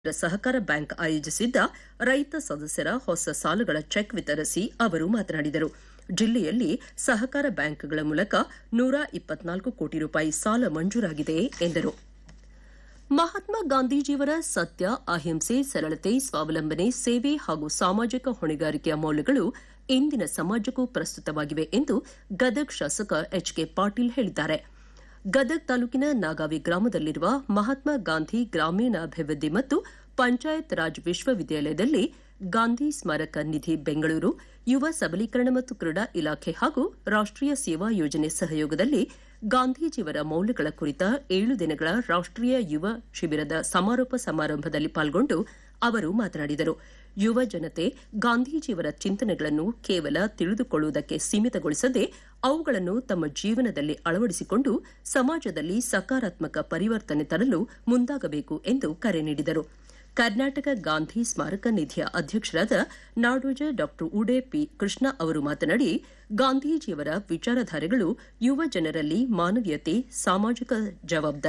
ಸಹಕಾರ ಬ್ಯಾಂಕ್ ಆಯೋಜಿಸಿದ್ದ ರೈತ ಸದಸ್ಯರ ಹೊಸ ಸಾಲಗಳ ಚೆಕ್ ವಿತರಿಸಿ ಅವರು ಮಾತನಾಡಿದರು ಜಿಲ್ಲೆಯಲ್ಲಿ ಸಹಕಾರ ಬ್ಯಾಂಕ್ಗಳ ಮೂಲಕ ನೂರ ಇಪ್ಪತ್ನಾಲ್ಕು ಕೋಟಿ ರೂಪಾಯಿ ಸಾಲ ಮಂಜೂರಾಗಿದೆ ಎಂದರು ಮಹಾತ್ಮ ಗಾಂಧೀಜಿಯವರ ಸತ್ಯ ಅಹಿಂಸೆ ಸರಳತೆ ಸ್ವಾವಲಂಬನೆ ಸೇವೆ ಹಾಗೂ ಸಾಮಾಜಿಕ ಹೊಣೆಗಾರಿಕೆಯ ಮೌಲ್ಯಗಳು ಇಂದಿನ ಸಮಾಜಕ್ಕೂ ಪ್ರಸ್ತುತವಾಗಿವೆ ಎಂದು ಗದಗ್ ಶಾಸಕ ಎಚ್ ಕೆ ಪಾಟೀಲ್ ಹೇಳಿದ್ದಾರೆ ಗದಗ್ ತಾಲೂಕಿನ ನಾಗಾವಿ ಗ್ರಾಮದಲ್ಲಿರುವ ಮಹಾತ್ಮ ಗಾಂಧಿ ಗ್ರಾಮೀಣಾಭಿವೃದ್ಧಿ ಮತ್ತು ಪಂಚಾಯತ್ ರಾಜ್ ವಿಶ್ವವಿದ್ಯಾಲಯದಲ್ಲಿ ಗಾಂಧಿ ಸ್ಮಾರಕ ನಿಧಿ ಬೆಂಗಳೂರು ಯುವ ಸಬಲೀಕರಣ ಮತ್ತು ಕ್ರೀಡಾ ಇಲಾಖೆ ಹಾಗೂ ರಾಷ್ಟೀಯ ಸೇವಾ ಯೋಜನೆ ಸಹಯೋಗದಲ್ಲಿ ಗಾಂಧೀಜಿಯವರ ಮೌಲ್ಯಗಳ ಕುರಿತ ಏಳು ದಿನಗಳ ರಾಷ್ಟೀಯ ಯುವ ಶಿಬಿರದ ಸಮಾರೋಪ ಸಮಾರಂಭದಲ್ಲಿ ಪಾಲ್ಗೊಂಡು ಅವರು ಮಾತನಾಡಿದರು ಯುವ ಜನತೆ ಗಾಂಧೀಜಿಯವರ ಚಿಂತನೆಗಳನ್ನು ಕೇವಲ ತಿಳಿದುಕೊಳ್ಳುವುದಕ್ಕೆ ಸೀಮಿತಗೊಳಿಸದೆ ಅವುಗಳನ್ನು ತಮ್ಮ ಜೀವನದಲ್ಲಿ ಅಳವಡಿಸಿಕೊಂಡು ಸಮಾಜದಲ್ಲಿ ಸಕಾರಾತ್ಮಕ ಪರಿವರ್ತನೆ ತರಲು ಮುಂದಾಗಬೇಕು ಎಂದು ಕರೆ ನೀಡಿದರು ಕರ್ನಾಟಕ ಗಾಂಧಿ ಸ್ಮಾರಕ ನಿಧಿಯ ಅಧ್ಯಕ್ಷರಾದ ನಾಡೋಜ ಡಾ ಉಡೆ ಪಿ ಕೃಷ್ಣ ಅವರು ಮಾತನಾಡಿ ಗಾಂಧೀಜಿಯವರ ವಿಚಾರಧಾರೆಗಳು ಯುವ ಜನರಲ್ಲಿ ಮಾನವೀಯತೆ ಸಾಮಾಜಿಕ ಜವಾಬ್ದಾರಿ